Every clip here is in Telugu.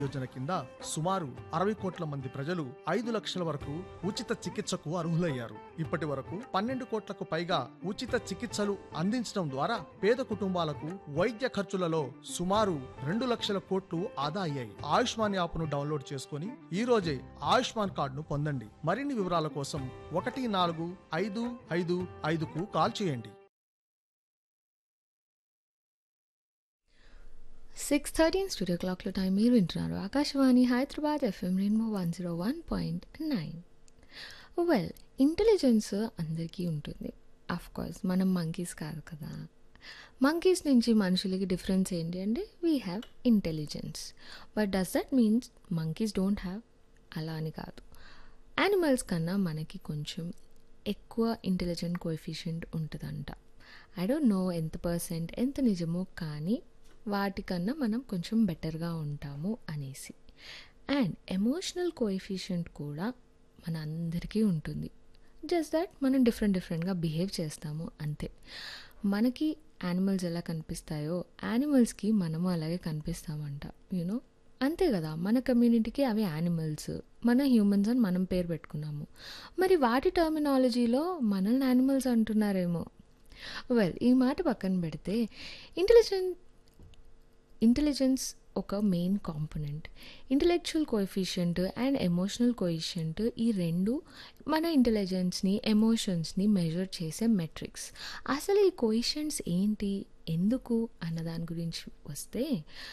యోజన కింద సుమారు అరవై కోట్ల మంది ప్రజలు ఐదు లక్షల వరకు ఉచిత చికిత్సకు అర్హులయ్యారు ఇప్పటి వరకు పన్నెండు కోట్లకు పైగా ఉచిత చికిత్సలు అందించడం ద్వారా పేద కుటుంబాలకు వైద్య ఖర్చులలో సుమారు రెండు లక్షల కోట్లు ఆదా అయ్యాయి ఆయుష్మాన్ యాప్ను డౌన్లోడ్ చేసుకుని ఈ రోజే ఆయుష్మాన్ కార్డును పొందండి మరిన్ని వివరాల కోసం ఒకటి నాలుగు ఐదు ఐదు ఐదుకు కాల్ చేయండి సిక్స్ థర్టీన్ స్టూడియో క్లాక్లో టైం మీరు వింటున్నారు Akashvani Hyderabad FM Rainbow one zero one point nine well intelligence అందరికీ ఉంటుంది ఆఫ్ కోర్స్ మనం మంకీస్ కాదు కదా మంకీస్ నుంచి మనుషులకి డిఫరెన్స్ ఏంటి అంటే we have intelligence but does that means monkeys don't have అలా అని కాదు యానిమల్స్ కన్నా మనకి కొంచెం ఎక్కువ ఇంటెలిజెంట్ కోఎఫిషియంట్ ఉంటుందంట ఐ డోంట్ నో ఎంత పర్సెంట్ ఎంత నిజమో కానీ వాటికన్నా మనం కొంచెం బెటర్గా ఉంటాము అనేసి అండ్ ఎమోషనల్ కోఎఫిషియంట్ కూడా మన అందరికీ ఉంటుంది జస్ట్ దట్ మనం డిఫరెంట్ డిఫరెంట్గా బిహేవ్ చేస్తాము అంతే మనకి యానిమల్స్ ఎలా కనిపిస్తాయో యానిమల్స్కి మనము అలాగే కనిపిస్తామంట యూనో అంతే కదా మన కమ్యూనిటీకి అవి యానిమల్స్ మన హ్యూమన్స్ అని మనం పేరు పెట్టుకున్నాము మరి వాటి టర్మినాలజీలో మనల్ని యానిమల్స్ అంటున్నారేమో వెల్ ఈ మాట పక్కన పెడితే ఇంటెలిజెంట్ ఇంటెలిజెన్స్ ఒక main component intellectual coefficient and emotional coefficient ఈ రెండు మన ఇంటెలిజెన్స్ని ఎమోషన్స్ని మెజర్ చేసే మెట్రిక్స్ అసలు ఈ కోయిషియంట్స్ ఏంటి ఎందుకు అన్న దాని గురించి వస్తే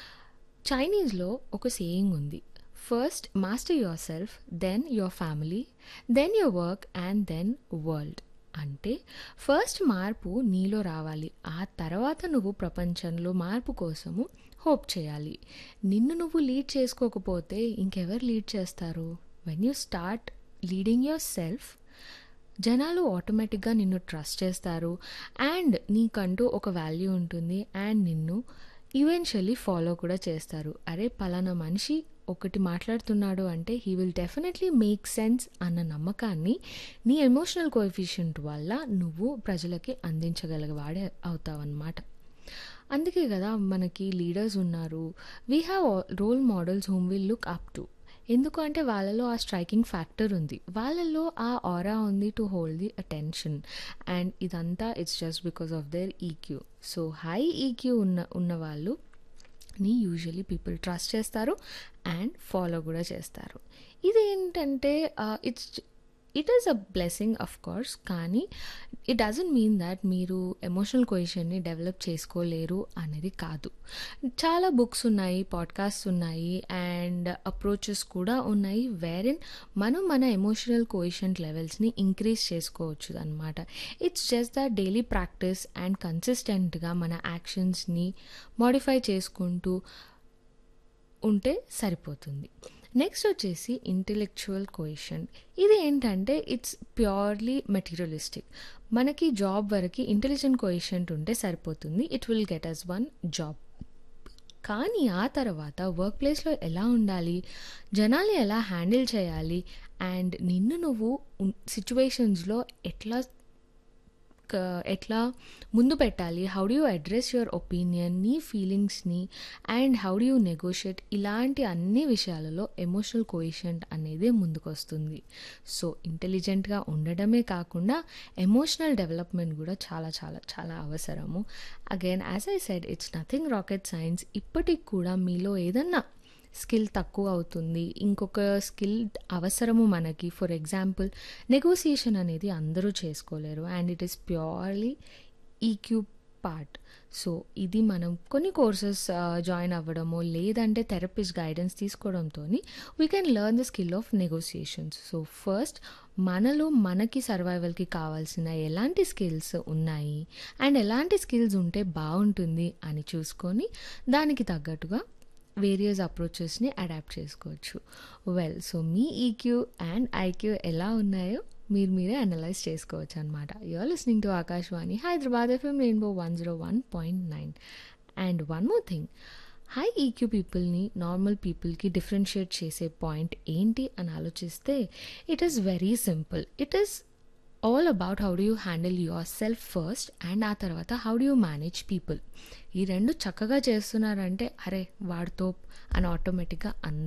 చైనీస్లో ఒక సేయింగ్ ఉంది first master yourself then your family then your work and then world అంటే ఫస్ట్ మార్పు నీలో రావాలి ఆ తర్వాత నువ్వు ప్రపంచంలో మార్పు కోసము హోప్ చేయాలి నిన్ను నువ్వు లీడ్ చేసుకోకపోతే ఇంకెవరు లీడ్ చేస్తారు when you start leading yourself జనాలు ఆటోమేటిక్గా నిన్ను ట్రస్ట్ చేస్తారు అండ్ నీకంటూ ఒక వాల్యూ ఉంటుంది అండ్ నిన్ను ఈవెన్చువల్లీ ఫాలో కూడా చేస్తారు అరే పలానా మనిషి ఒకటి మాట్లాడుతున్నాడు అంటే he will definitely make sense అన్న నమ్మకాన్ని నీ ఎమోషనల్ కోఎఫిషియంట్ వల్ల నువ్వు ప్రజలకి అందించగలిగేవాడే అవుతావన్నమాట అందుకే కదా మనకి లీడర్స్ ఉన్నారు we have role models whom will look up to ఎందుకు అంటే వాళ్ళలో ఆ స్ట్రైకింగ్ ఫ్యాక్టర్ ఉంది వాళ్ళలో ఆ ఆరా ఉంది to hold the attention and ఇదంతా it's just because of their EQ so high EQ ఉన్న ఉన్న వాళ్ళు ని యూజువలీ పీపుల్ ట్రస్ట్ చేస్తారు అండ్ ఫాలో కూడా చేస్తారు ఇది ఏంటంటే it's it is a blessing of course కానీ ఇట్ డజంట్ మీన్ దట్ మీరు ఎమోషనల్ కొయిషన్ని డెవలప్ చేసుకోలేరు అనేది కాదు చాలా బుక్స్ ఉన్నాయి పాడ్కాస్ట్ ఉన్నాయి అండ్ అప్రోచెస్ కూడా ఉన్నాయి వేరెన్ మనం మన ఎమోషనల్ కోయిషెంట్ లెవెల్స్ని ఇంక్రీజ్ చేసుకోవచ్చు అనమాట it's just the daily practice and కన్సిస్టెంట్గా మన యాక్షన్స్ని మాడిఫై చేసుకుంటూ ఉంటే సరిపోతుంది నెక్స్ట్ వచ్చేసి ఇంటెలెక్చువల్ కోయిషెంట్ ఇది ఏంటంటే ఇట్స్ ప్యూర్లీ మెటీరియలిస్టిక్ మనకి జాబ్ వరకు ఇంటెలిజెంట్ కోయిషెంట్ ఉంటే సరిపోతుంది it will get us one job కానీ ఆ తర్వాత వర్క్ ప్లేస్లో ఎలా ఉండాలి జనాల్ని ఎలా హ్యాండిల్ చేయాలి అండ్ నిన్ను నువ్వు సిచ్యువేషన్స్లో ఎట్లా ఎట్లా ముందు పెట్టాలి how do you address your opinion నీ ఫీలింగ్స్ని and how do you negotiate ఇలాంటి అన్ని విషయాలలో ఎమోషనల్ కోయిషెంట్ అనేది ముందుకొస్తుంది సో ఇంటెలిజెంట్గా ఉండడమే కాకుండా ఎమోషనల్ డెవలప్మెంట్ కూడా చాలా చాలా చాలా అవసరము again as I said it's nothing rocket science ఇప్పటికి కూడా మీలో ఏదన్నా స్కిల్ తక్కువ అవుతుంది ఇంకొక స్కిల్ అవసరము మనకి ఫర్ ఎగ్జాంపుల్ నెగోసియేషన్ అనేది అందరూ చేసుకోలేరు and it is purely EQ part so ఇది మనం కొన్ని కోర్సెస్ జాయిన్ అవ్వడము లేదంటే థెరపిస్ట్ గైడెన్స్ తీసుకోవడంతో we can learn the skill of negotiations so first మనలో మనకి సర్వైవల్కి కావాల్సిన ఎలాంటి స్కిల్స్ ఉన్నాయి అండ్ ఎలాంటి స్కిల్స్ ఉంటే బాగుంటుంది అని చూసుకొని దానికి తగ్గట్టుగా వేరియస్ అప్రోచెస్ని అడాప్ట్ చేసుకోవచ్చు వెల్ సో మీ ఈక్యూ అండ్ ఐక్యూ ఎలా ఉన్నాయో మీరు మీరే అనలైజ్ చేసుకోవచ్చు అనమాట you are listening to Akashvani Hyderabad FM Rainbow one zero one point nine and one more thing high EQ పీపుల్ని నార్మల్ పీపుల్కి డిఫరెన్షియేట్ చేసే పాయింట్ ఏంటి అని ఆలోచిస్తే it is very simple it is all about how do you handle yourself first and ఆ తర్వాత how do you manage people ఈ రెండు చక్కగా చేస్తున్నారంటే అరే వాడితో అని ఆటోమేటిక్గా